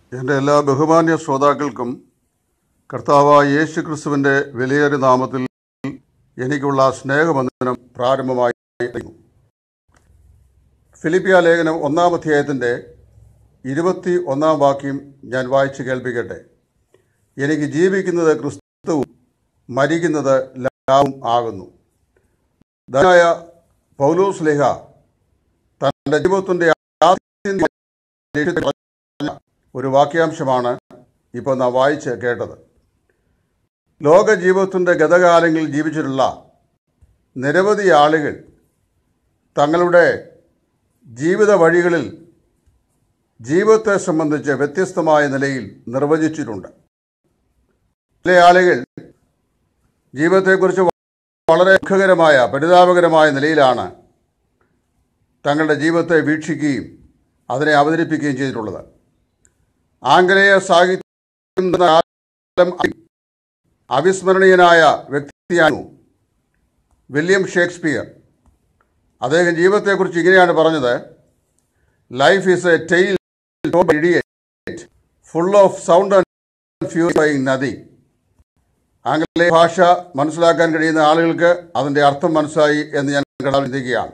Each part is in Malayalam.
എൻ്റെ എല്ലാ ബഹുമാന്യ ശ്രോതാക്കൾക്കും കർത്താവായ യേശു ക്രിസ്തുവിൻ്റെ വിലയേറിയ നാമത്തിൽ എനിക്കുള്ള സ്നേഹബന്ധനം പ്രാരംഭമായി അറിയിക്കുന്നു. ഫിലിപ്പിയ ലേഖനം ഒന്നാം അധ്യായത്തിൻ്റെ ഇരുപത്തി ഒന്നാം വാക്യം ഞാൻ വായിച്ചു കേൾപ്പിക്കട്ടെ എനിക്ക് ജീവിക്കുന്നത് ക്രിസ്തുവും മരിക്കുന്നത് ലാഭവും ആകുന്നു ധനായ പൗലോസ് ലേഖ തൻ്റെ ജീവിതത്തിൻ്റെ ആത്യന്തിക ലക്ഷ്യത്തെ പറഞ്ഞ ഒരു വാക്യാംശമാണ് ഇപ്പോൾ നാം വായിച്ച് കേട്ടത് ലോക ജീവിതത്തിൻ്റെ ഗതകാലങ്ങളിൽ ജീവിച്ചിട്ടുള്ള നിരവധി ആളുകൾ തങ്ങളുടെ ജീവിത വഴികളിൽ ജീവിതത്തെ സംബന്ധിച്ച് വ്യത്യസ്തമായ നിലയിൽ നിർവചിച്ചിട്ടുണ്ട് ചില ആളുകൾ ജീവിതത്തെക്കുറിച്ച് വളരെ ദുഃഖകരമായ പരിതാപകരമായ നിലയിലാണ് തങ്ങളുടെ ജീവിതത്തെ വീക്ഷിക്കുകയും അതിനെ അവതരിപ്പിക്കുകയും ചെയ്തിട്ടുള്ളത് ആംഗലേയ സാഹിത്യം എന്ന കാലം അവിസ്മരണീയനായ വ്യക്തിയാണ് വില്യം ഷേക്സ്പിയർ അദ്ദേഹം ജീവിതത്തെക്കുറിച്ച് ഇങ്ങനെയാണ് പറഞ്ഞത് life is a tale idiot full of sound and fury signifying nothing ആംഗലേയ ഭാഷ മനസ്സിലാക്കാൻ കഴിയുന്ന ആളുകൾക്ക് അതിൻ്റെ അർത്ഥം മനസ്സിലായി എന്ന് ഞാൻ ചിന്തിക്കുകയാണ്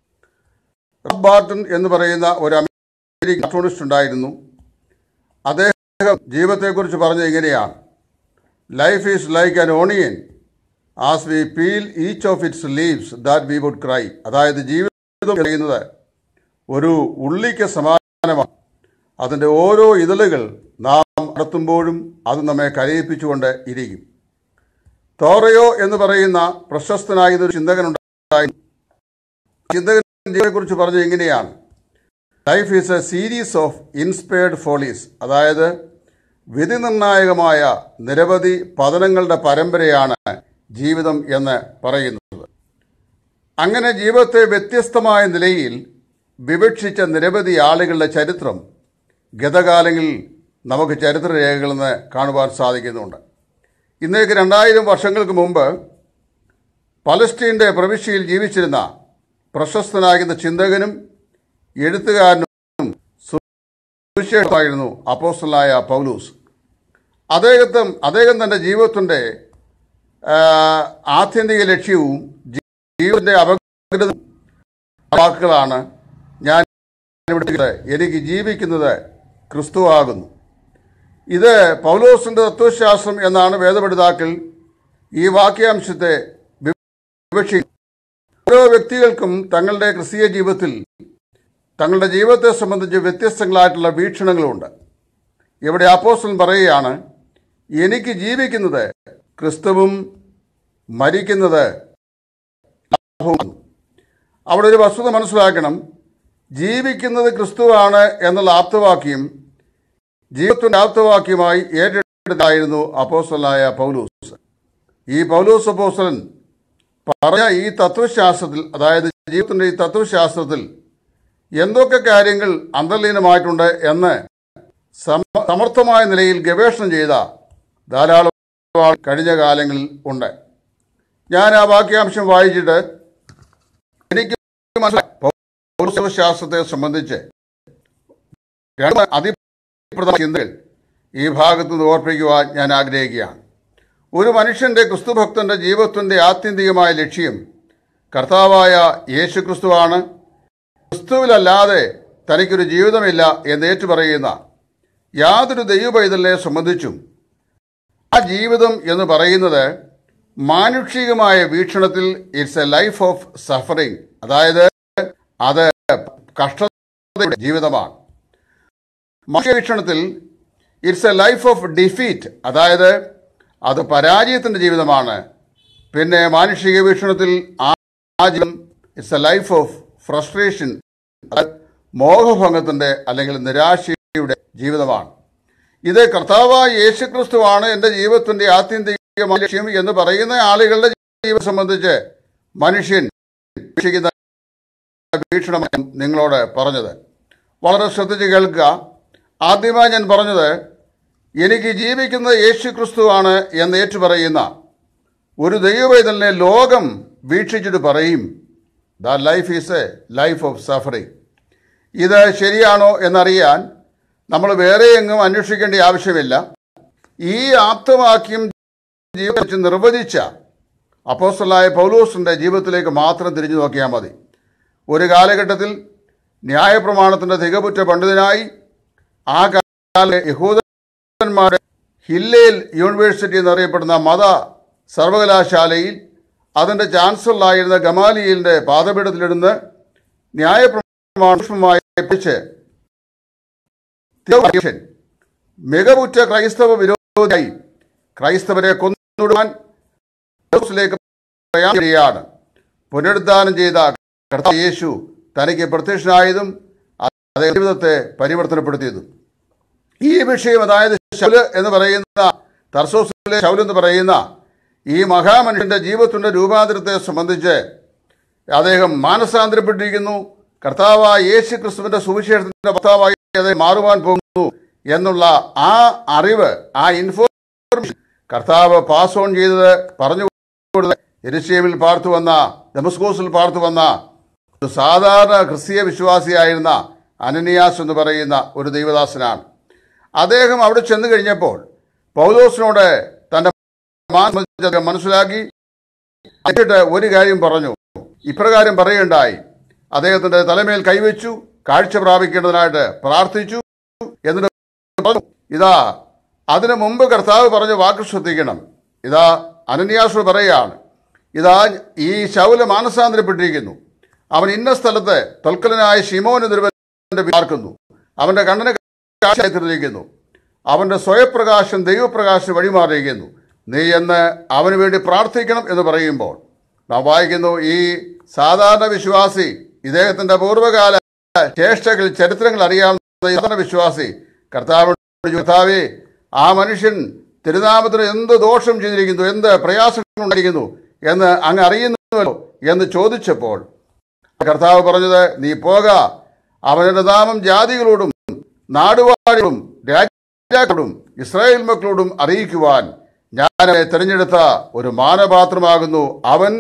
റോബ് ബാർട്ടൺ എന്ന് പറയുന്ന ഒരു അമേരിക്കൻ കാർട്ടൂണിസ്റ്റ് ഉണ്ടായിരുന്നു അദ്ദേഹം ജീവിതത്തെക്കുറിച്ച് പറഞ്ഞ ഇങ്ങനെയാണ് life is like an onion as we peel each of its leaves that we would cry അതായത് ജീവിതം ചെയ്യുന്നത് ഒരു ഉള്ളിക്ക് സമാനമാണ് അതിൻ്റെ ഓരോ ഇതളുകൾ നാം നടത്തുമ്പോഴും അത് നമ്മെ കരയിപ്പിച്ചുകൊണ്ട് ഇരിക്കും തോറയോ എന്ന് പറയുന്ന പ്രശസ്തനായ ഒരു ചിന്തകനുണ്ടായിരുന്നു ചിന്തകൻ ജീവിതത്തെക്കുറിച്ച് പറഞ്ഞത് ഇങ്ങനെയാണ് life is a series of inspired follies അതായത് വിധി നിർണായകമായ നിരവധി പതനങ്ങളുടെ പരമ്പരയാണ് ജീവിതം എന്ന് പറയുന്നത് അങ്ങനെ ജീവിതത്തെ വ്യത്യസ്തമായ നിലയിൽ വിവക്ഷിച്ച നിരവധി ആളുകളുടെ ചരിത്രം ഗതകാലങ്ങളിൽ നമുക്ക് ചരിത്രരേഖകളിൽ നിന്ന് കാണുവാൻ സാധിക്കുന്നുണ്ട് ഇന്നേക്ക് രണ്ടായിരം വർഷങ്ങൾക്ക് മുമ്പ് പലസ്തീൻ്റെ പ്രവിശ്യയിൽ ജീവിച്ചിരുന്ന പ്രശസ്തനാകുന്ന ചിന്തകനും എഴുത്തുകാരനും സുവിശേഷമായിരുന്നു അപ്പോസ്റ്റലായ പൗലൂസ് അദ്ദേഹത്തെ അദ്ദേഹം തൻ്റെ ജീവിതത്തിൻ്റെ ആത്യന്തിക ലക്ഷ്യവും ജീവിതത്തിൻ്റെ അപകട വാക്കുകളാണ് ഞാൻ ഇവിടെ എനിക്ക് ജീവിക്കുന്നത് ക്രിസ്തുവാകുന്നു ഇത് പൗലോസിൻ്റെ തത്വശാസ്ത്രം എന്നാണ് വേദപഠിതാക്കൾ ഈ വാക്യാംശത്തെ വിവക്ഷിക്കുന്നത് ഓരോ വ്യക്തികൾക്കും തങ്ങളുടെ ക്രിസ്തീയ ജീവിതത്തിൽ തങ്ങളുടെ ജീവിതത്തെ സംബന്ധിച്ച് വ്യത്യസ്തങ്ങളായിട്ടുള്ള വീക്ഷണങ്ങളുണ്ട് ഇവിടെ അപ്പോസ്റ്റലൻ പറയുകയാണ് എനിക്ക് ജീവിക്കുന്നത് ക്രിസ്തുവും മരിക്കുന്നത് ലാഭവും അവിടെ ഒരു വസ്തുത മനസ്സിലാക്കണം ജീവിക്കുന്നത് ക്രിസ്തുവാണ് എന്നുള്ള ആപ്തവാക്യം ജീവിതത്തിൻ്റെ ആപ്തവാക്യമായി ഏറ്റെടുത്തായിരുന്നു അപ്പോസ്റ്റലായ പൗലൂസ് ഈ പൗലൂസ് അപ്പോസ്റ്റലൻ പറഞ്ഞ ഈ തത്വശാസ്ത്രത്തിൽ അതായത് ജീവിതത്തിൻ്റെ ഈ തത്വശാസ്ത്രത്തിൽ എന്തൊക്കെ കാര്യങ്ങൾ അന്തർലീനമായിട്ടുണ്ട് എന്ന് സമർത്ഥമായ നിലയിൽ ഗവേഷണം ചെയ്ത ധാരാളം കഴിഞ്ഞ കാലങ്ങളിൽ ഉണ്ട് ഞാൻ ആ വാക്യാംശം വായിച്ചിട്ട് എനിക്ക് മനസ്സിലാശാസ്ത്രത്തെ സംബന്ധിച്ച് രണ്ട് അതിപ്രധാന ചിന്തകൾ ഈ ഭാഗത്ത് നിന്ന് ഓർപ്പിക്കുവാൻ ഞാൻ ആഗ്രഹിക്കുകയാണ് ഒരു മനുഷ്യൻ്റെ ക്രിസ്തുഭക്തൻ്റെ ജീവിതത്തിൻ്റെ ആത്യന്തികമായ ലക്ഷ്യം കർത്താവായ യേശു ക്രിസ്തുവാണ് ക്രിസ്തുവിലല്ലാതെ തനിക്കൊരു ജീവിതമില്ല എന്ന് ഏറ്റുപറയുന്ന യാതൊരു ദൈവപൈതലിനെ സംബന്ധിച്ചും ആ ജീവിതം എന്ന് പറയുന്നത് മാനുഷികമായ വീക്ഷണത്തിൽ it's a life of suffering അതായത് അത് കഷ്ടതയുടെ ജീവിതമാണ് മനുഷ്യ വീക്ഷണത്തിൽ it's a life of defeat അതായത് അത് പരാജയത്തിൻ്റെ ജീവിതമാണ് പിന്നെ മാനുഷിക വീക്ഷണത്തിൽ ആ ജീവിതം it's a life of frustration മോഹഭംഗത്തിൻ്റെ അല്ലെങ്കിൽ നിരാശയുടെ ജീവിതമാണ് ഇത് കർത്താവായ യേശുക്രിസ്തുവാണ് എൻ്റെ ജീവിതത്തിൻ്റെ ആത്യന്തികമായ ലക്ഷ്യം എന്ന് പറയുന്ന ആളുകളുടെ ജീവിതം സംബന്ധിച്ച് മനുഷ്യൻ വീക്ഷിക്കുന്ന വീക്ഷണമാണ് നിങ്ങളോട് പറഞ്ഞത് വളരെ ശ്രദ്ധിച്ച് കേൾക്കുക ആദ്യമായി ഞാൻ പറഞ്ഞത് എനിക്ക് ജീവിക്കുന്നത് യേശു ക്രിസ്തുവാണ് എന്ന് ഏറ്റുപറയുന്ന ഒരു ദൈവവേദനെ ലോകം വീക്ഷിച്ചിട്ട് പറയും the life is a life of suffering ഇത് ശരിയാണോ എന്നറിയാൻ നമ്മൾ വേറെ എങ്ങും അന്വേഷിക്കേണ്ട ആവശ്യമില്ല ഈ ആപ്തവാക്യം ജീവിതത്തിൽ വെച്ച് നിർവചിച്ച അപ്പോസ്റ്റലായ പൗലോസിൻ്റെ ജീവിതത്തിലേക്ക് മാത്രം തിരിഞ്ഞു നോക്കിയാൽ മതി ഒരു കാലഘട്ടത്തിൽ ന്യായപ്രമാണത്തിൻ്റെ തികപുറ്റ പണ്ഡിതനായി ആ കാല യഹൂദന്മാരുടെ ഹില്ലേൽ യൂണിവേഴ്സിറ്റി എന്നറിയപ്പെടുന്ന മത സർവകലാശാലയിൽ അതിൻ്റെ ചാൻസലറായിരുന്ന ഗമാലിയലിൻ്റെ പാദപീഠത്തിലിരുന്ന് ന്യായപ്രമാണമായി പഠിച്ച് തിയോളജിയൻ, മികവുറ്റ ക്രൈസ്തവ വിരോധിയായി ക്രൈസ്തവരെ കൊന്നിടുവാൻ ജെറൂസലേമിലേക്ക് പ്രയാണം പുനരുദ്ധാനം ചെയ്ത കർത്താവ് യേശു തനിക്ക് പ്രത്യക്ഷനായതും അതേ ജീവിതത്തെ പരിവർത്തനപ്പെടുത്തിയതും ഈ വിഷയം അതായത് ശൗല് എന്ന് പറയുന്ന തർസോസിലെ ശൗൽ എന്ന് പറയുന്ന ഈ മഹാമനുഷ്യന്റെ ജീവിതത്തിന്റെ രൂപാന്തരത്തെ സംബന്ധിച്ച് അദ്ദേഹം മാനസാന്തരപ്പെട്ടിരിക്കുന്നു കർത്താവായ യേശു ക്രിസ്തുവിന്റെ സുവിശേഷത്തിന്റെ ഭർത്താവായി അദ്ദേഹം മാറുവാൻ പോകുന്നു എന്നുള്ള ആ അറിവ് ആ ഇൻഫോർമേഷൻ കർത്താവ് പാസ് ഓൺ ചെയ്തത് പറഞ്ഞു കൊടുത്തത് എരുശേമിൽ പാർത്തു വന്ന ഡെമസ്കോസിൽ പാർത്തു വന്ന ഒരു സാധാരണ ക്രിസ്തീയ വിശ്വാസിയായിരുന്ന അനനിയാസ് എന്ന് പറയുന്ന ഒരു ദൈവദാസനാണ് അദ്ദേഹം അവിടെ ചെന്ന് കഴിഞ്ഞപ്പോൾ പൗലോസിനോട് തന്റെ മാനം മനസ്സിലാക്കി എന്നിട്ട് ഒരു കാര്യം പറഞ്ഞു ഇപ്രകാരം പറയുകയുണ്ടായി അദ്ദേഹത്തിന്റെ തലമേൽ കൈവച്ചു കാഴ്ച പ്രാപിക്കേണ്ടതിനായിട്ട് പ്രാർത്ഥിച്ചു എന്നിട്ട് പറഞ്ഞു ഇതാ അതിനു മുമ്പ് കർത്താവ് പറഞ്ഞ വാക്ക് ശ്രദ്ധിക്കണം ഇതാ അനന്യാസോട് പറയുകയാണ് ഇതാ ഈ ശൗല മാനസാന്തരപ്പെട്ടിരിക്കുന്നു അവൻ ഇന്ന സ്ഥലത്ത് തൊൽക്കലനായ ഷിമോന് ദുരുവന്റെ പാർക്കുന്നു അവന്റെ കണ്ണന് കാഴ്ചയായി തീർന്നിരിക്കുന്നു അവന്റെ സ്വയപ്രകാശം ദൈവപ്രകാശം വഴിമാറിയിരിക്കുന്നു നീ എന്ന് അവന് വേണ്ടി പ്രാർത്ഥിക്കണം എന്ന് പറയുമ്പോൾ നാം വായിക്കുന്നു ഈ സാധാരണ വിശ്വാസി ഇദ്ദേഹത്തിന്റെ പൂർവ്വകാല ചേഷ്ടകൾ ചരിത്രങ്ങൾ അറിയാവുന്ന ഈ സാധാരണ വിശ്വാസി കർത്താവിനോട് ചോദിച്ചു, കർത്താവേ ആ മനുഷ്യൻ തിരുനാമത്തിന് എന്ത് ദോഷം ചെയ്തിരിക്കുന്നു എന്ത് പ്രയാസങ്ങൾ ഉണ്ടായിരിക്കുന്നു എന്ന് അങ്ങ് അറിയുന്നുവല്ലോ എന്ന് ചോദിച്ചപ്പോൾ കർത്താവ് പറഞ്ഞത് നീ പോക അവന്റെ നാമം ജാതികളോടും നാടുവാഴികളും രാജാക്കളോടും ഇസ്രായേൽ മക്കളോടും അറിയിക്കുവാൻ ഞാൻ അവനെ തിരഞ്ഞെടുത്ത ഒരു മാനപാത്രമാകുന്നു അവൻ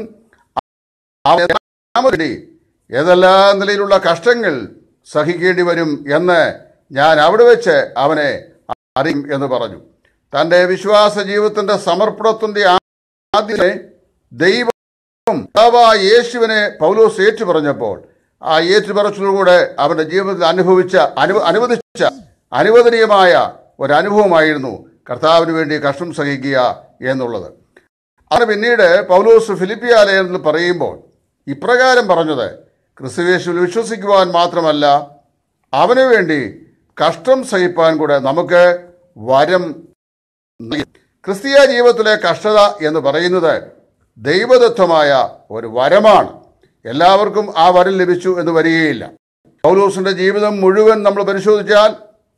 അവനെ നാമവേണ്ടി ഏതെല്ലാം നിലയിലുള്ള കഷ്ടങ്ങൾ സഹിക്കേണ്ടി വരും എന്ന് ഞാൻ അവിടെ വെച്ച് അവനെ അറിയും എന്ന് പറഞ്ഞു തന്റെ വിശ്വാസ ജീവിതത്തിന്റെ സമർപ്പണത്തിന്റെ ആദ്യമേ ദൈവം കർത്താവായ യേശുവിനെ പൗലോസ് ഏറ്റു പറഞ്ഞപ്പോൾ ആ ഏറ്റുപറച്ചിലൂടെ അവന്റെ ജീവിതത്തിൽ അനുഭവിച്ച അനു അനുവദിച്ച അനുവദനീയമായ ഒരു അനുഭവമായിരുന്നു കർത്താവിന് വേണ്ടി കഷ്ടം സഹിക്കുക എന്നുള്ളത് അത് പിന്നീട് പൗലോസ് ഫിലിപ്പിയ ലേഖനത്തിൽ പറയുമ്പോൾ ഇപ്രകാരം പറഞ്ഞത് ക്രിസ്തുവേശുവിൽ വിശ്വസിക്കുവാൻ മാത്രമല്ല അവന് വേണ്ടി കഷ്ടം സഹിപ്പാൻ കൂടെ നമുക്ക് വരം നൽകി. ക്രിസ്തീയ ജീവിതത്തിലെ കഷ്ടത എന്ന് പറയുന്നത് ദൈവദത്തമായ ഒരു വരമാണ് എല്ലാവർക്കും ആ വരം ലഭിച്ചു എന്ന് വരികയില്ല പൗലോസിന്റെ ജീവിതം മുഴുവൻ നമ്മൾ പരിശോധിച്ചാൽ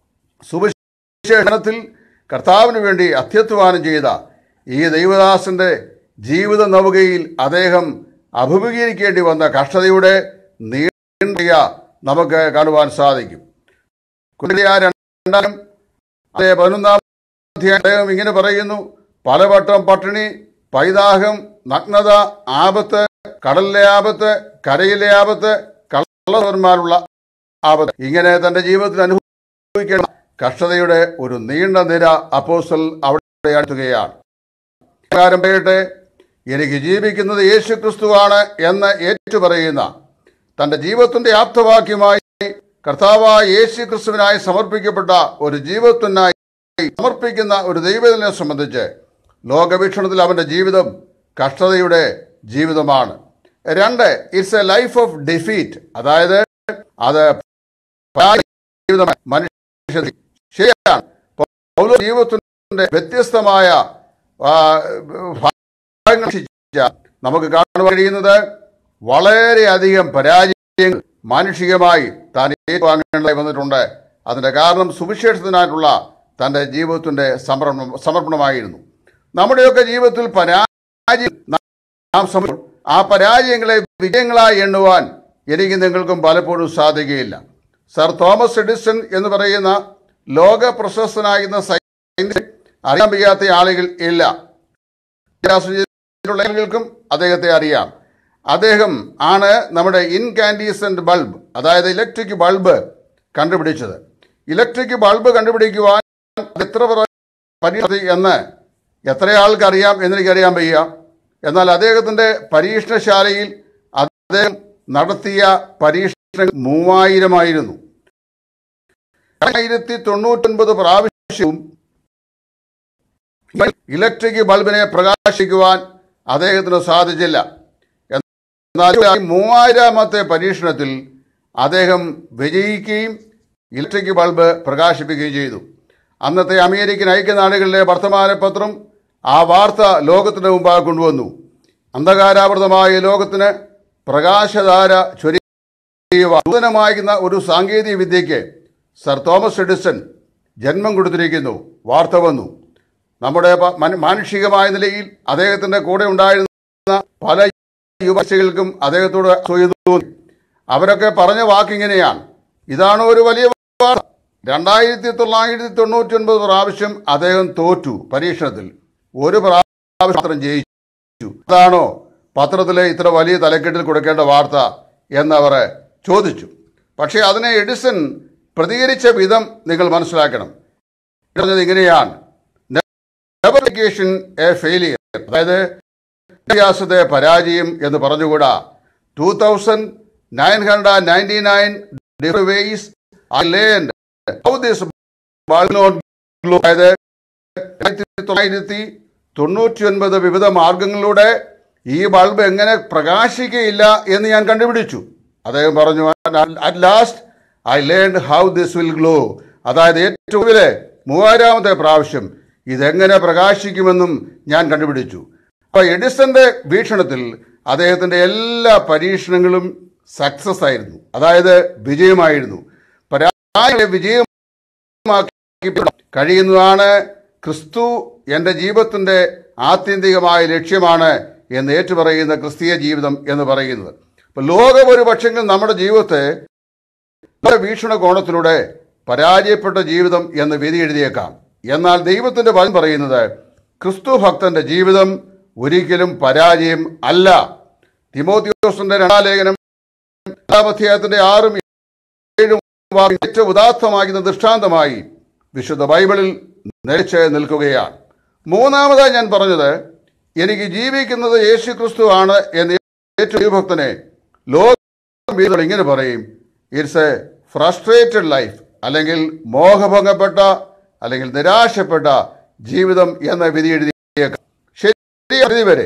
സുവിശേഷത്തിൽ കർത്താവിന് വേണ്ടി അത്യധ്വാനം ചെയ്ത ഈ ദൈവദാസന്റെ ജീവിത നൗകയിൽ അദ്ദേഹം അഭിമുഖീകരിക്കേണ്ടി വന്ന കഷ്ടതയുടെ നീണ്ടിയ നമുക്ക് കാണുവാൻ സാധിക്കും കുതിരയാ രണ്ടാം അതേ പതിനൊന്നാം അധ്യായം അദ്ദേഹം ഇങ്ങനെ പറയുന്നു പലവട്ടം പട്ടിണി പൈതാഹം നഗ്നത ആപത്ത് കടലിലെ ആപത്ത് കരയിലെ ആപത്ത് കള്ളന്മാരുള്ള ആപത്ത് ഇങ്ങനെ തന്റെ ജീവിതത്തിൽ അനുഭവിക്കേണ്ട കഷ്ടതയുടെ ഒരു നീണ്ട നിര അപ്പോസ്റ്റൽ അവിടെ അടുത്തുകയാണ് പ്രകാരം പറയട്ടെ എനിക്ക് ജീവിക്കുന്നത് യേശു ക്രിസ്തുവാണ് എന്ന് ഏറ്റുപറയുന്ന തന്റെ ജീവിതത്തിന്റെ ആപ്തവാക്യമായി കർത്താവായ യേശു ക്രിസ്തുവിനായി സമർപ്പിക്കപ്പെട്ട ഒരു ജീവിതത്തിനായി സമർപ്പിക്കുന്ന ഒരു ദൈവത്തിനെ സംബന്ധിച്ച് ലോകവീക്ഷണത്തിൽ അവന്റെ ജീവിതം കഷ്ടതയുടെ ജീവിതമാണ് രണ്ട് it's a life of defeat അതായത് അത് പരാജയ ജീവിതമാണ് മനുഷ്യ ശരിയാണ് പൗലോ ജീവിതത്തിന്റെ വ്യത്യസ്തമായ ആ, ഭാഗങ്ങൾ വീക്ഷിച്ച നമുക്ക് കാണുവാൻ കഴിയുന്നത് വളരെയധികം പരാജയങ്ങൾ മാനുഷികമായി താൻ ഏറ്റുവാങ്ങേണ്ടതായി വന്നിട്ടുണ്ട് അതിന്റെ കാരണം സുവിശേഷത്തിനായിട്ടുള്ള തന്റെ ജീവിതത്തിന്റെ സമർപ്പണം സമർപ്പണമായിരുന്നു നമ്മുടെയൊക്കെ ജീവിതത്തിൽ പരാജയം നാം സമ- ആ പരാജയങ്ങളെ വിജയങ്ങളായി എണ്ണുവാൻ എനിക്ക് നിങ്ങൾക്കും പലപ്പോഴും സാധിക്കുകയില്ല സർ തോമസ് എഡിസൺ എന്ന് പറയുന്ന ലോക പ്രശസ്തനായിരുന്ന സയൻസ് അറിയാൻ വയ്യാത്ത ആളുകൾ ഇല്ല വിദ്യാഭ്യാസം ചെയ്തിട്ടുള്ള ആളുകൾക്കും അദ്ദേഹത്തെ അറിയാം അദ്ദേഹം ആണ് നമ്മുടെ ഇൻകാൻഡീസന്റ് ബൾബ് അതായത് ഇലക്ട്രിക് ബൾബ് കണ്ടുപിടിച്ചത് ഇലക്ട്രിക് ബൾബ് കണ്ടുപിടിക്കുവാൻ എത്ര പരീക്ഷ എന്ന് എത്ര ആൾക്കറിയാം എന്നെനിക്കറിയാൻ വയ്യ എന്നാൽ അദ്ദേഹത്തിൻ്റെ പരീക്ഷണശാലയിൽ അദ്ദേഹം നടത്തിയ പരീക്ഷണങ്ങൾ മൂവായിരമായിരുന്നു ആയിരത്തി തൊണ്ണൂറ്റൊൻപത് പ്രാവശ്യവും ഇലക്ട്രിക് ബൾബിനെ പ്രകാശിക്കുവാൻ അദ്ദേഹത്തിന് സാധിച്ചില്ല എന്നാൽ മൂവായിരാമത്തെ പരീക്ഷണത്തിൽ അദ്ദേഹം വിജയിക്കുകയും ഇലക്ട്രിക് ബൾബ് പ്രകാശിപ്പിക്കുകയും ചെയ്തു അന്നത്തെ അമേരിക്കൻ ഐക്യനാടുകളിലെ വർത്തമാനപത്രം ആ വാർത്ത ലോകത്തിന് മുമ്പാകെ കൊണ്ടുവന്നു അന്ധകാരാവൃതമായ ലോകത്തിന് പ്രകാശധാര ചൊരിയുക നൂതനമായിരുന്ന ഒരു സാങ്കേതിക വിദ്യയ്ക്ക് സർ തോമസ് എഡിസൺ ജന്മം കൊടുത്തിരിക്കുന്നു വാർത്ത വന്നു നമ്മുടെ പ- മന- മാനുഷികമായ നിലയിൽ അദ്ദേഹത്തിൻ്റെ കൂടെ ഉണ്ടായിരുന്ന പല യുവശികൾക്കും അദ്ദേഹത്തോട് അസൂയ തോന്നി അവരൊക്കെ പറഞ്ഞ വാക്കിങ്ങനെയാണ് ഇതാണ് ഒരു വലിയ വാർത്ത രണ്ടായിരത്തി തൊള്ളായിരത്തി തൊണ്ണൂറ്റി ഒൻപത് പ്രാവശ്യം അദ്ദേഹം തോറ്റു പരീക്ഷണത്തിൽ ഒരു പ്രാവശ്യം മാത്രം ജയിച്ചു അതാണോ പത്രത്തിലെ ഇത്ര വലിയ തലക്കെട്ടിൽ കൊടുക്കേണ്ട വാർത്ത എന്നവർ ചോദിച്ചു പക്ഷേ അതിനെ എഡിസൺ പ്രതികരിച്ച വിധം നിങ്ങൾ മനസ്സിലാക്കണം പറഞ്ഞത് ഇങ്ങനെയാണ് നെബറിക്കേഷൻ എ ഫെയിലിയർ അതായത് വിദ്യാഭ്യാസത്തെ പരാജയം എന്ന് പറഞ്ഞുകൂടാ two thousand nine hundred ninety nine different ways I learned how this അതായത് ആയിരത്തി തൊള്ളായിരത്തി തൊണ്ണൂറ്റി ഒൻപത് വിവിധ മാർഗങ്ങളിലൂടെ ഈ ബൾബ് എങ്ങനെ പ്രകാശിക്കയില്ല എന്ന് ഞാൻ കണ്ടുപിടിച്ചു അദ്ദേഹം പറഞ്ഞു at last I learned how this will glow അതായത് ഏറ്റവും ഒടുവിലെ മൂവായിരാമത്തെ പ്രാവശ്യം ഇതെങ്ങനെ പ്രകാശിക്കുമെന്നും ഞാൻ കണ്ടുപിടിച്ചു അപ്പോൾ എഡിസന്റെ വീക്ഷണത്തിൽ അദ്ദേഹത്തിന്റെ എല്ലാ പരീക്ഷണങ്ങളും സക്സസ് ആയിരുന്നു അതായത് വിജയമായിരുന്നു പരാജയ വിജയമാക്കി കഴിയുന്നതാണ് ക്രിസ്തു എൻ്റെ ജീവിതത്തിൻ്റെ ആത്യന്തികമായ ലക്ഷ്യമാണ് എന്ന് ഏറ്റുപറയുന്ന ക്രിസ്തീയ ജീവിതം എന്ന് പറയുന്നത് അപ്പോൾ ലോകം ഒരു പക്ഷെങ്കിൽ നമ്മുടെ ജീവിതത്തെ പല വീക്ഷണകോണത്തിലൂടെ പരാജയപ്പെട്ട ജീവിതം എന്ന് വിധി എഴുതിയേക്കാം എന്നാൽ ദൈവത്തിന്റെ വചനം പറയുന്നത് ക്രിസ്തു ഭക്തന്റെ ജീവിതം ഒരിക്കലും പരാജയം അല്ല തിമോത്തിയോസിന്റെ രണ്ടാം ലേഖനം രണ്ടാം അധ്യായത്തിന്റെ ആറും ഏഴും വാക്യം ഏറ്റവും ഉദാത്തമാകുന്ന ദൃഷ്ടാന്തമായി വിശുദ്ധ ബൈബിളിൽ നിലച്ച് നിൽക്കുകയാണ് മൂന്നാമതായി ഞാൻ പറഞ്ഞത് എനിക്ക് ജീവിക്കുന്നത് യേശു ക്രിസ്തു ആണ് എന്ന് ഏറ്റവും ഭക്തനെ ലോകം ഇങ്ങനെ പറയും ഇറ്റ്സ് എ ഫ്രസ്ട്രേറ്റഡ് ലൈഫ് അല്ലെങ്കിൽ മോഹഭംഗപ്പെട്ട അല്ലെങ്കിൽ നിരാശപ്പെട്ട ജീവിതം എന്ന വിധി എഴുതിയേക്കാം ശരി പരിധി വരെ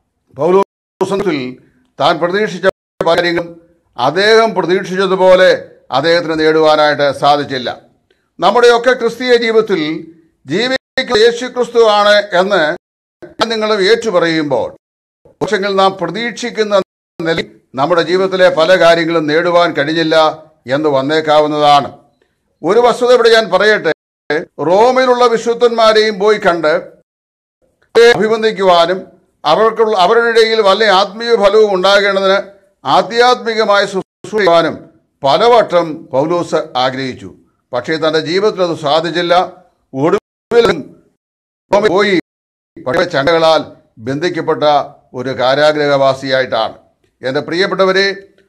പൗലോസത്തിൽ താൻ പ്രതീക്ഷിച്ച കാര്യങ്ങളും അദ്ദേഹം പ്രതീക്ഷിച്ചതുപോലെ അദ്ദേഹത്തിന് നേടുവാനായിട്ട് സാധിച്ചില്ല നമ്മുടെയൊക്കെ ക്രിസ്തീയ ജീവിതത്തിൽ ജീവിക്കുന്ന യേശു ക്രിസ്തു ആണ് എന്ന് നിങ്ങളും ഏറ്റുപറയുമ്പോൾ പക്ഷെങ്കിൽ നാം പ്രതീക്ഷിക്കുന്ന നിലയിൽ നമ്മുടെ ജീവിതത്തിലെ പല കാര്യങ്ങളും നേടുവാൻ കഴിഞ്ഞില്ല എന്ന് വന്നേക്കാവുന്നതാണ് ഒരു വസ്തുത ഇവിടെ ഞാൻ പറയട്ടെ റോമിലുള്ള വിശുദ്ധന്മാരെയും പോയി കണ്ട് അഭിബന്ധിക്കുവാനും അവർക്കുള്ള അവരുടെ ഇടയിൽ വല്ല ആത്മീയ ഫലവും ഉണ്ടാകേണ്ടതിന് ആധ്യാത്മികമായ ശുശ്രൂഷിക്കുവാനും പലവട്ടം പൗലോസ് ആഗ്രഹിച്ചു പക്ഷേ തന്റെ ജീവിതത്തിൽ അത് സാധിച്ചില്ല ഒടുവിലും റോമിൽ പോയി പക്ഷേ ചണ്ടകളാൽ ബന്ധിക്കപ്പെട്ട ഒരു കാരാഗ്രഹവാസിയായിട്ടാണ് എൻ്റെ പ്രിയപ്പെട്ടവരെ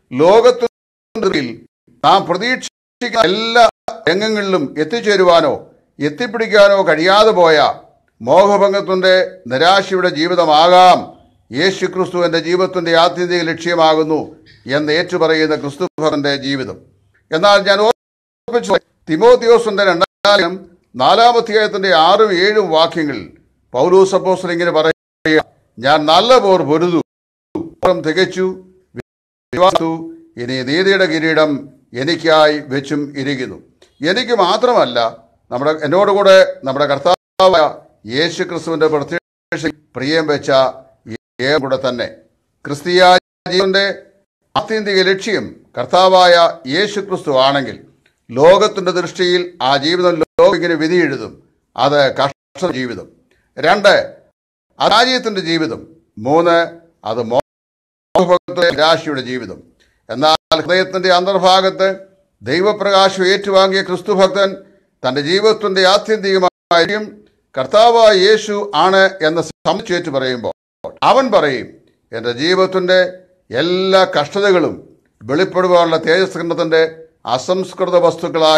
ലോകത്തിൽ നാം പ്രതീക്ഷിക്കുന്ന എല്ലാ രംഗങ്ങളിലും എത്തിച്ചേരുവാനോ എത്തിപ്പിടിക്കാനോ കഴിയാതെ പോയ മോഹഭംഗത്തിൻ്റെ നിരാശയുടെ ജീവിതമാകാം യേശു ക്രിസ്തു എൻ്റെ ജീവിതത്തിൻ്റെ ആത്യന്തിക ലക്ഷ്യമാകുന്നു എന്ന് ഏറ്റുപറയുന്ന ക്രിസ്തുഭവന്റെ ജീവിതം എന്നാൽ ഞാൻ ഓർമ്മിച്ചു തിമോത്തിയോസിന്റെ രണ്ടാം നാലാമധ്യായത്തിന്റെ ആറും ഏഴും വാക്യങ്ങൾ പൗലൂസ് അപ്പോസ്തലൻ ഇങ്ങനെ പറയുക ഞാൻ നല്ല പോർ പൊരുതു ഓട്ടം തികച്ചു വിശ്വാസു ഇനി നീതിയുടെ കിരീടം എനിക്കായി വെച്ചും ഇരിക്കുന്നു എനിക്ക് മാത്രമല്ല നമ്മുടെ എന്നോടുകൂടെ നമ്മുടെ കർത്താവായ യേശു ക്രിസ്തുവിന്റെ പ്രത്യക്ഷ പ്രിയം വെച്ച ഏവരും കൂടെ തന്നെ ക്രിസ്തീയ ജീവന്റെ ആത്യന്തിക ലക്ഷ്യം കർത്താവായ യേശു ക്രിസ്തു ആണെങ്കിൽ ലോകത്തിന്റെ ദൃഷ്ടിയിൽ ആ ജീവിതം ലോകം ഇങ്ങനെ വിധി എഴുതും അത് കഷ്ട ജീവിതം രണ്ട് അത് രാജ്യത്തിന്റെ ജീവിതം മൂന്ന് അത് മോഹഭക്ത നിരാശയുടെ ജീവിതം എന്നാൽ ഹൃദയത്തിന്റെ അന്തർഭാഗത്ത് ദൈവപ്രകാശം ഏറ്റുവാങ്ങിയ ക്രിസ്തുഭക്തൻ തന്റെ ജീവിതത്തിന്റെ ആത്യന്തികമായ കർത്താവായ യേശു ആണ് എന്ന് സമ്മതിച്ചേറ്റ് പറയുമ്പോൾ അവൻ പറയും എൻ്റെ ജീവിതത്തിൻ്റെ എല്ലാ കഷ്ടതകളും വെളിപ്പെടുവാനുള്ള തേജസ്കരണത്തിൻ്റെ അസംസ്കൃത വസ്തുക്കളായി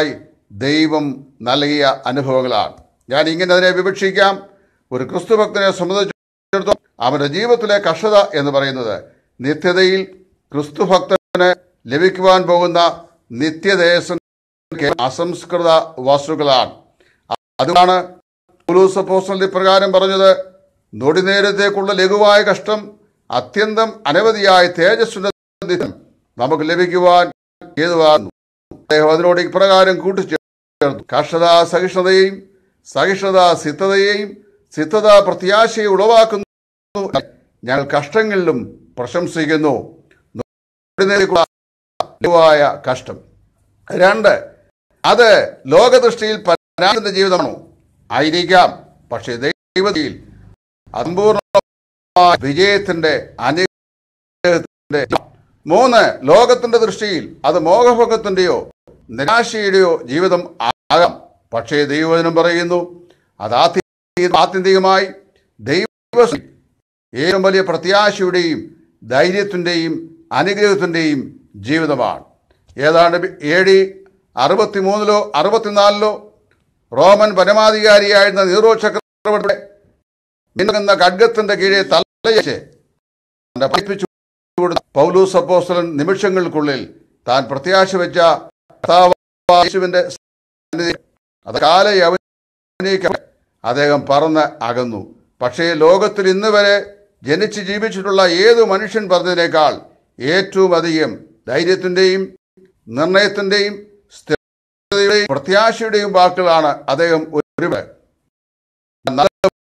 ദൈവം നൽകിയ അനുഭവങ്ങളാണ് ഞാൻ ഇങ്ങനെ അതിനെ വിവക്ഷിക്കാം ഒരു ക്രിസ്തുഭക്തനെ സംബന്ധിച്ചിടത്തോളം അവന്റെ ജീവിതത്തിലെ കഷ്ടത എന്ന് പറയുന്നത് നിത്യതയിൽ ക്രിസ്തുഭക്തന് ലഭിക്കുവാൻ പോകുന്ന നിത്യദേശം അസംസ്കൃത വസ്തുക്കളാണ് അതുകൊണ്ടാണ് പൗലോസ് അപ്പോസ്തലൻ ഇപ്രകാരം പറഞ്ഞത് നൊടിനേരത്തേക്കുള്ള ലഘുവായ കഷ്ടം അത്യന്തം അനവധിയായ തേജസ്സിന്റെ നിത്യം നമുക്ക് ലഭിക്കുവാൻ ഏതുവാകുന്നു അദ്ദേഹം അതിനോട് ഇപ്രകാരം കൂട്ടിച്ചേർത്തു കഷ്ടത സഹിഷ്ണുതയെയും സഹിഷ്ണുത സിദ്ധതയെയും സിദ്ധത പ്രത്യാശയെ ഉളവാക്കുന്നു ഞങ്ങൾ കഷ്ടങ്ങളിലും പ്രശംസിക്കുന്നു നൊടിനേരത്തേക്കുള്ള ലഘുവായ കഷ്ടം രണ്ട് അത് ലോകദൃഷ്ടിയിൽ പരാജയത്തിന്റെ ജീവിതമാണോ ആയിരിക്കാം പക്ഷേ ദൈവത്തിൽ അസമ്പൂർണമായ വിജയത്തിന്റെ അനുഗ്രഹത്തിന്റെ മൂന്ന് ലോകത്തിന്റെ ദൃഷ്ടിയിൽ അത് മോഹഭംഗത്തിന്റെയോ നിരാശയുടെയോ ജീവിതം ആകാം പക്ഷേ ദൈവവചനം പറയുന്നു അത് ആത്മീയ ആത്യന്തികമായി ദൈവ ഏറ്റവും വലിയ പ്രത്യാശയുടെയും ധൈര്യത്തിന്റെയും അനുഗ്രഹത്തിന്റെയും ജീവിതമാണ് ഏതാണ്ട് എ ഡി അറുപത്തിമൂന്നിലോ അറുപത്തിനാലിലോ റോമൻ പരമാധികാരിയായിരുന്ന നീറോ ചക്രവർത്തിയുടെ മിന്നുന്ന ഖഡ്ഗത്തിന്റെ കീഴെ തലയച്ച് തന്റെ പഠിപ്പിച്ചു കൊടുത്ത പൗലൂസ് അപ്പോസ്തലൻ നിമിഷങ്ങൾക്കുള്ളിൽ താൻ പ്രത്യാശ വെച്ച കർത്താവായ യേശുവിന്റെ സന്നിധി അത് കാല യവനിക്ക് അദ്ദേഹം പറന്ന് അകന്നു പക്ഷേ ലോകത്തിൽ ഇന്ന് വരെ ജനിച്ച് ജീവിച്ചിട്ടുള്ള ഏത് മനുഷ്യൻ പറഞ്ഞതിനേക്കാൾ ഏറ്റവും അധികം ധൈര്യത്തിന്റെയും നിർണയത്തിന്റെയും സ്ഥിരതയുടെയും പ്രത്യാശയുടെയും വാക്കുകളാണ് അദ്ദേഹം ഒരു നല്ല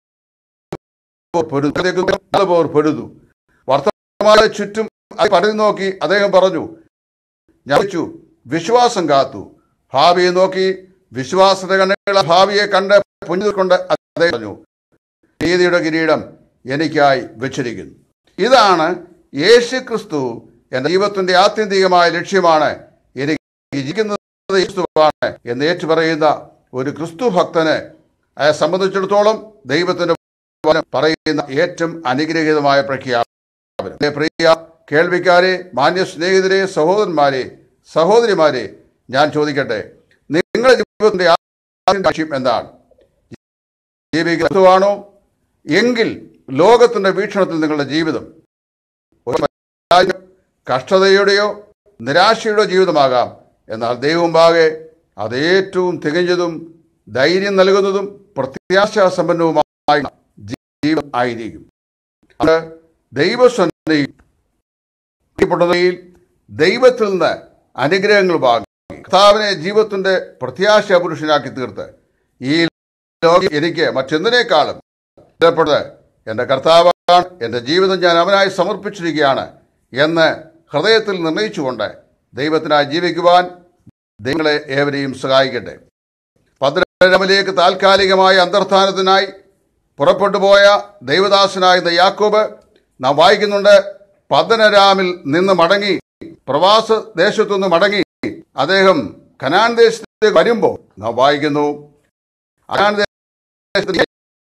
പൊരുതു നല്ല പോർ പൊരുതു വർത്തമാന ചുറ്റും അത് പരതി നോക്കി അദ്ദേഹം പറഞ്ഞു ഞാൻ വിളിച്ചു വിശ്വാസം കാത്തു ഭാവിയെ നോക്കി വിശ്വാസത്തെ കണ്ണുകള ഭാവിയെ കണ്ട് പുഞ്ഞുകൊണ്ട് അദ്ദേഹം പറഞ്ഞു നീതിയുടെ കിരീടം എനിക്കായി വെച്ചിരിക്കുന്നു ഇതാണ് യേശു ക്രിസ്തു എൻ്റെ ജീവിതത്തിന്റെ ആത്യന്തികമായ ലക്ഷ്യമാണ് എനിക്ക് ജീവിക്കുന്നത് യേശുവാണ് എന്ന് ഏറ്റു പറയുന്ന ഒരു ക്രിസ്തു ഭക്തന് അയാളെ സംബന്ധിച്ചിടത്തോളം ദൈവത്തിന്റെ വചനം പറയുന്ന ഏറ്റവും അനുഗ്രഹീതമായ പ്രഖ്യാപനം എന്റെ പ്രിയ കേൾവിക്കാരെ മാന്യ സ്നേഹിതരെ സഹോദരന്മാരെ സഹോദരിമാരെ ഞാൻ ചോദിക്കട്ടെ നിങ്ങളുടെ ജീവിതത്തിന്റെ ആദ്യ ലക്ഷ്യം എന്താണ് ജീവിക്കുന്നതാണോ എങ്കിൽ ലോകത്തിന്റെ വീക്ഷണത്തിൽ നിങ്ങളുടെ ജീവിതം ഒരു പരാജയം, കഷ്ടതയുടെയോ നിരാശയുടെയോ ജീവിതമാകാം എന്നാൽ ദൈവമുമ്പാകെ അത് ഏറ്റവും തികഞ്ഞതും ധൈര്യം നൽകുന്നതും പ്രത്യാശാസമ്പന്നവുമായ ജീവിതം ആയിരിക്കും അത് ദൈവസന്നിധിയിൽ പ്രിയപ്പെട്ടവയിൽ ദൈവത്തിൽ നിന്ന് അനുഗ്രഹങ്ങൾ വാങ്ങി കർത്താവിനെ ജീവിതത്തിന്റെ പ്രത്യാശ പുരുഷനാക്കി തീർത്ത് ഈ ലോകം എനിക്ക് മറ്റെന്തിനേക്കാളും ഇഷ്ടപ്പെട്ടത് എൻ്റെ കർത്താവാണ് എൻ്റെ ജീവിതം ഞാൻ അവനായി സമർപ്പിച്ചിരിക്കുകയാണ് എന്ന് ഹൃദയത്തിൽ നിർണയിച്ചുകൊണ്ട് ദൈവത്തിനായി ജീവിക്കുവാൻ ദൈവങ്ങളെ ഏവരെയും സഹായിക്കട്ടെ പതിനരമിലേക്ക് താൽക്കാലികമായ അന്തർസ്ഥാനത്തിനായി പുറപ്പെട്ടു പോയ ദൈവദാസനായ യാക്കോബ് നാം വായിക്കുന്നുണ്ട് പതനരാമിൽ നിന്ന് മടങ്ങി പ്രവാസ ദേശത്തു നിന്ന് മടങ്ങി അദ്ദേഹം കനാൻ ദേശത്തേക്ക് വരുമ്പോൾ നാം വായിക്കുന്നു കനാൻ ദേശത്തിൽ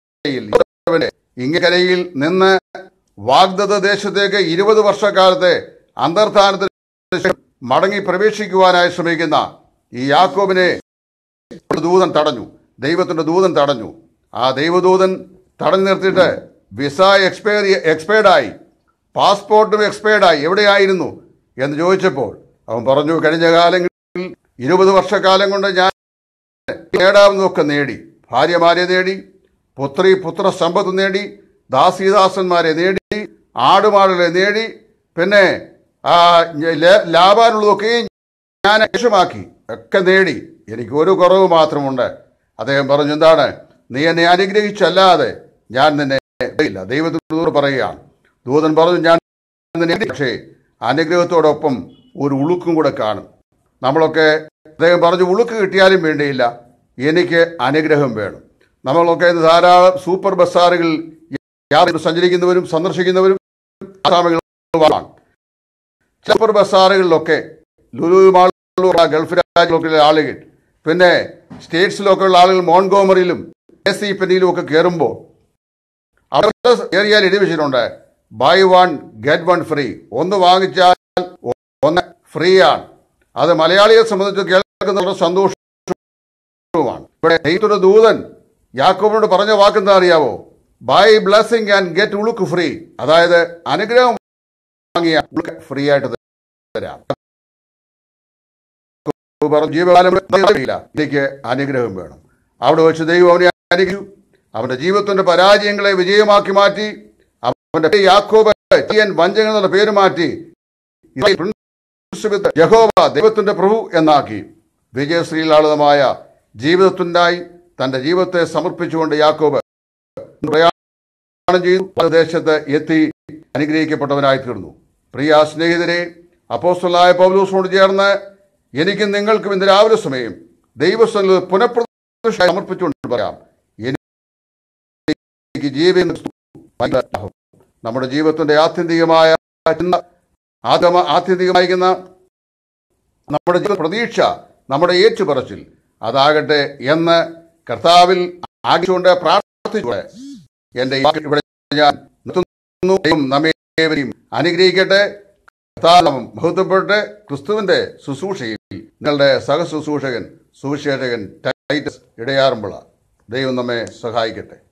ഇങ്ങക്കരയിൽ നിന്ന് വാഗ്ദത്ത ദേശത്തേക്ക് ഇരുപത് വർഷക്കാലത്തെ അന്തർസ്ഥാനത്തിന് ശേഷം മടങ്ങി പ്രവേശിക്കുവാനായി ശ്രമിക്കുന്ന ഈ യാക്കോബിനെ ഒരു ദൂതൻ തടഞ്ഞു ദൈവത്തിന്റെ ദൂതൻ തടഞ്ഞു ആ ദൈവദൂതൻ തടഞ്ഞു നിർത്തിയിട്ട് വിസ എക്സ്പയർ എക്സ്പയർഡായി പാസ്പോർട്ടും എക്സ്പയർഡായി എവിടെയായിരുന്നു എന്ന് ചോദിച്ചപ്പോൾ അവൻ പറഞ്ഞു കഴിഞ്ഞ കാലങ്ങളിൽ ഇരുപത് വർഷക്കാലം കൊണ്ട് ഞാൻ നേടാവുന്നതൊക്കെ നേടി ഭാര്യമാരെ നേടി പുത്രി പുത്ര സമ്പത്ത് നേടി ദാസീദാസന്മാരെ നേടി ആടുമാടുകളെ നേടി പിന്നെ ആ ല- ലാഭാനുള്ളതൊക്കെയും ഞാൻ ലക്ഷ്യമാക്കി ഒക്കെ നേടി എനിക്ക് ഒരു കുറവ് മാത്രമുണ്ട് അദ്ദേഹം പറഞ്ഞു എന്താണ് നീ എന്നെ അനുഗ്രഹിച്ചല്ലാതെ ഞാൻ നിന്നെ ഇല്ല ദൈവത്തിനോട് പറയുകയാണ് ദൂതൻ പറഞ്ഞു ഞാൻ നിന്നെ നേടി. പക്ഷേ അനുഗ്രഹത്തോടൊപ്പം ഒരു ഉളുക്കും കൂടെ കാണും നമ്മളൊക്കെ അദ്ദേഹം പറഞ്ഞു ഉളുക്ക് കിട്ടിയാലും വേണ്ടിയില്ല എനിക്ക് അനുഗ്രഹം വേണം നമ്മളൊക്കെ ഇന്ന് ധാരാളം സൂപ്പർ ബസ്സാറുകളിൽ യാത്ര സഞ്ചരിക്കുന്നവരും സന്ദർശിക്കുന്നവരും ആസാമികളാണ് സൂപ്പർ ബസ്സാറുകളിലൊക്കെ ലുലു മാളിലുള്ള ഗൾഫ് രാജ്യങ്ങളിലെ ആളുകൾ പിന്നെ സ്റ്റേറ്റ്സിലൊക്കെ ഉള്ള ആളുകൾ മോൺഗോമറിയിലും എ സി പെന്നിയിലും ഒക്കെ കയറുമ്പോൾ അവിടെ ഏരിയയിൽ എഴുതി വെച്ചിട്ടുണ്ട് buy one get one free ഒന്ന് വാങ്ങിച്ചാൽ ഒന്ന് ഫ്രീ ആണ് അത് മലയാളിയെ സംബന്ധിച്ച് കേൾക്കുന്ന വളരെ സന്തോഷം അനുഗ്രഹവുമാണ് ഇവിടെ ദൈവത്തിന്റെ ദൂതൻ യാക്കോബിനോട് പറഞ്ഞ വാക്കെന്താ അറിയാവോ ബൈ ബ്ലെസ്സിങ് ആൻഡ് ഗെറ്റ് ഉളുക്ക് ഫ്രീ അതായത് അനുഗ്രഹം വാങ്ങിയ ഉളുക്ക് ഫ്രീ ആയിട്ട് തരാം യാക്കോബ് പറഞ്ഞു, ജീവകാലം ഇല്ല എനിക്ക് അനുഗ്രഹം വേണം അവിടെ വെച്ച് ദൈവം അവനെ അനുഗ്രഹിച്ചു അവന്റെ ജീവിതത്തിന്റെ പരാജയങ്ങളെ വിജയമാക്കി മാറ്റി അവന്റെ പേര് യാക്കോബ് ചീയൻ വഞ്ചകൻ എന്നുള്ള പേര് മാറ്റി പ്രിൻസ് വിത്ത് യഹോവ ദൈവത്തിന്റെ പ്രഭു എന്നാക്കി വിജയശ്രീലാളിതമായ ജീവിതത്തിനായി തന്റെ ജീവിതത്തെ സമർപ്പിച്ചുകൊണ്ട് യാക്കോബ് പ്രയാണം ചെയ്തു പല ദേശത്ത് എത്തി അനുഗ്രഹിക്കപ്പെട്ടവനായി തീർന്നു പ്രിയ സ്നേഹിതരെ അപ്പോസ്തലായ പൗലോസിനോട് ചേർന്ന് എനിക്കും നിങ്ങൾക്കും ഇന്ന് രാവിലെ സമയം ദൈവസ്ഥലിൽ പുനഃപ്രതിഷ്ഠ സമർപ്പിച്ചുകൊണ്ട് പറയാം എനിക്ക് ജീവൻ നമ്മുടെ ജീവിതത്തിന്റെ ആത്യന്തികമായ ചിന്ത ആഗമ ആത്യന്തികമായിരിക്കുന്ന നമ്മുടെ ജീവിത പ്രതീക്ഷ നമ്മുടെ ഏറ്റുപറച്ചിൽ അതാകട്ടെ എന്ന് കർത്താവിൽ ആഗ്രഹിച്ചുകൊണ്ട് പ്രാർത്ഥിച്ചുകൊണ്ട് എൻ്റെ ഈ വാക്ക് ഇവിടെ ഞാൻ നിർത്തുന്നു ദൈവം നമ്മേവരെയും അനുഗ്രഹിക്കട്ടെ കർത്താവ് മഹത്വപ്പെട്ട് ക്രിസ്തുവിന്റെ ശുശ്രൂഷയിൽ നിങ്ങളുടെ സഹശുശ്രൂഷകൻ സുവിശേഷകൻ ടൈറ്റസ് ഇടയാറുമ്പോൾ ദൈവം നമ്മെ സഹായിക്കട്ടെ